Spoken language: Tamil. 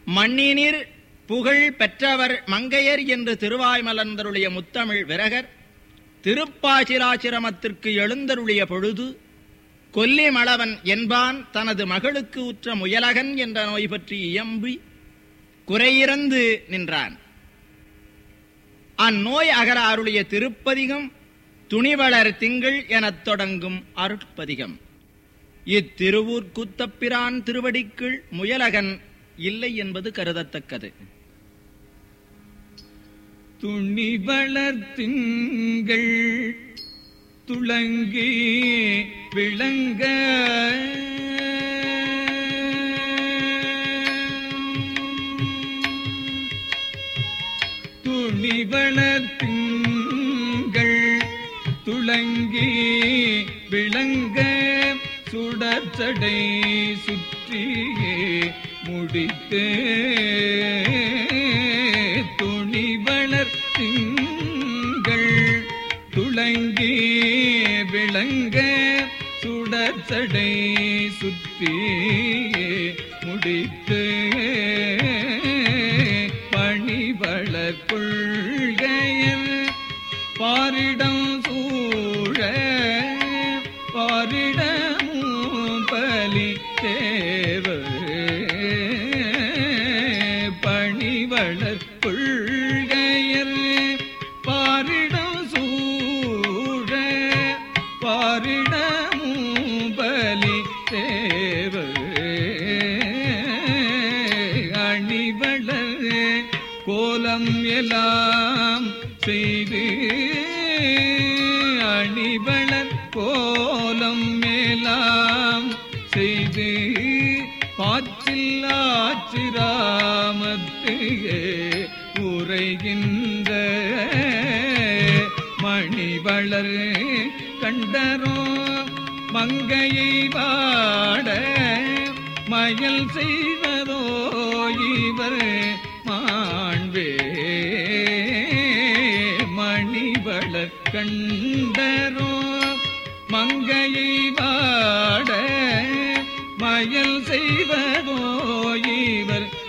மண்ணினிர் புகழ் பெற்றவர் மங்கையர் என்று திருவாய் மலர்ந்தருளிய முத்தமிழ் விரகர் திருப்பாசிராசிரமத்திற்கு எழுந்தருளிய பொழுது கொல்லிமளவன் என்பான் தனது மகளுக்கு உற்ற முயலகன் என்ற நோய் பற்றி இயம்பி குறையிறந்து நின்றான் அந்நோய் அகர அருளிய திருப்பதிகம் துணிவளர் திங்கள் எனத் தொடங்கும் அருட்பதிகம் இத்திருவூர் குத்தப்பிரான் திருவடிக்குள் முயலகன் இல்லை என்பது கருதத்தக்கது துணி வளர்த்திங்கள் துளங்கி விளங்க துணி வளர்த்திங்கள் துளங்கி விளங்க சுடச்சடை சுற்றியே முடித்தே துணி வளர்த்திங்கள் துளங்கி விளங்க சுடச்சடை சுற்றியே முடித்து பணிவளர் கொள்கையில் பாரிடம் சூழ பாரிடமும் பலி தேவ பணிவளர் கொள்கையர் பாரிடம் சூழ பாரிடமும் பலி தேவ அணிவளர் கோலம் எல்லாம் செய்து அணிவளர் கோலம் எல்லாம் செய்து பாச்சில் ஆச்சிராமத்தையே உரைகின்ற மணிவளர் கண்டரோ மங்கையை வாட மயல் செய்வதோ இவர் மாண்பே மணிவளர் கண்டரோ மங்கையை வாட மயல் செய்வதோ இவர்